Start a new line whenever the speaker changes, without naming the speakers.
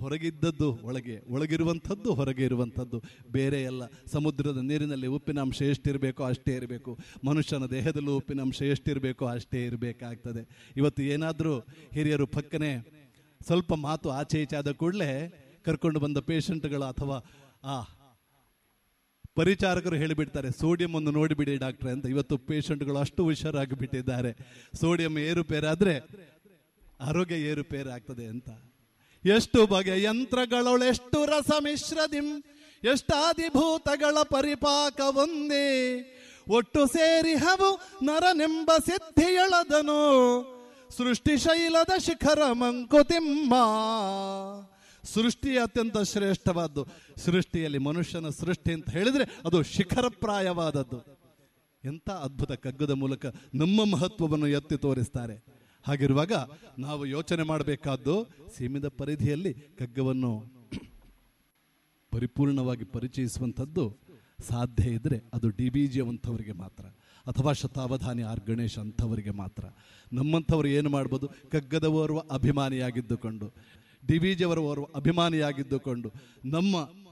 ಹೊರಗಿದ್ದದ್ದು ಒಳಗೆ ಒಳಗಿರುವಂಥದ್ದು ಹೊರಗೆ ಇರುವಂಥದ್ದು ಬೇರೆ ಅಲ್ಲ ಸಮುದ್ರದ ನೀರಿನಲ್ಲಿ ಉಪ್ಪಿನಾಂಶ ಎಷ್ಟಿರಬೇಕೋ ಅಷ್ಟೇ ಇರಬೇಕು ಮನುಷ್ಯನ ದೇಹದಲ್ಲೂ ಉಪ್ಪಿನಾಂಶ ಎಷ್ಟಿರಬೇಕೋ ಅಷ್ಟೇ ಇರಬೇಕಾಗ್ತದೆ ಇವತ್ತು ಏನಾದರೂ ಹಿರಿಯರು ಪಕ್ಕನೆ ಸ್ವಲ್ಪ ಮಾತು ಆಚೆ ಈಚೆ ಆದ ಕೂಡಲೇ ಕರ್ಕೊಂಡು ಬಂದ ಪೇಷಂಟ್ಗಳು ಅಥವಾ ಆ ಪರಿಚಾರಕರು ಹೇಳಿಬಿಡ್ತಾರೆ ಸೋಡಿಯಂ ಒಂದು ನೋಡಿಬಿಡಿ ಡಾಕ್ಟ್ರೆ ಅಂತ ಇವತ್ತು ಪೇಷಂಟ್ಗಳು ಅಷ್ಟು ಹುಷಾರಾಗಿ ಬಿಟ್ಟಿದ್ದಾರೆ ಸೋಡಿಯಂ ಏರುಪೇರಾದ್ರೆ ಆರೋಗ್ಯ ಏರುಪೇರಾಗ್ತದೆ ಅಂತ ಎಷ್ಟು ಬಗೆಯ ಯಂತ್ರಗಳೊಳೆಷ್ಟು ರಸ ಮಿಶ್ರದಿಂ ಎಷ್ಟಾದಿಭೂತಗಳ ಪರಿಪಾಕ ಒಂದೇ ಒಟ್ಟು ಸೇರಿ ಹವು ನರನೆಂಬ ಸಿದ್ಧಿಯೊಳದನು ಸೃಷ್ಟಿ ಶೈಲದ ಶಿಖರ ಮಂಕುತಿಮ್ಮ ಸೃಷ್ಟಿ ಅತ್ಯಂತ ಶ್ರೇಷ್ಠವಾದ್ದು ಸೃಷ್ಟಿಯಲ್ಲಿ ಮನುಷ್ಯನ ಸೃಷ್ಟಿ ಅಂತ ಹೇಳಿದ್ರೆ ಅದು ಶಿಖರಪ್ರಾಯವಾದದ್ದು ಎಂಥ ಅದ್ಭುತ ಕಗ್ಗದ ಮೂಲಕ ನಮ್ಮ ಮಹತ್ವವನ್ನು ಎತ್ತಿ ತೋರಿಸ್ತಾರೆ ಹಾಗಿರುವಾಗ ನಾವು ಯೋಚನೆ ಮಾಡಬೇಕಾದ್ದು ಸೀಮಿತ ಪರಿಧಿಯಲ್ಲಿ ಕಗ್ಗವನ್ನು ಪರಿಪೂರ್ಣವಾಗಿ ಪರಿಚಯಿಸುವಂಥದ್ದು ಸಾಧ್ಯ ಇದ್ರೆ ಅದು ಡಿ ಬಿ ಜಿ ಅಂಥವರಿಗೆ ಮಾತ್ರ ಅಥವಾ ಶತಾವಧಾನಿ ಆರ್ ಗಣೇಶ್ ಅಂಥವರಿಗೆ ಮಾತ್ರ ನಮ್ಮಂಥವ್ರು ಏನು ಮಾಡ್ಬೋದು ಕಗ್ಗದ ಓರ್ವ ಅಭಿಮಾನಿಯಾಗಿದ್ದುಕೊಂಡು ಡಿ ಬಿ ಜಿ ಅವರ ಓರ್ವ ಅಭಿಮಾನಿಯಾಗಿದ್ದುಕೊಂಡು ನಮ್ಮ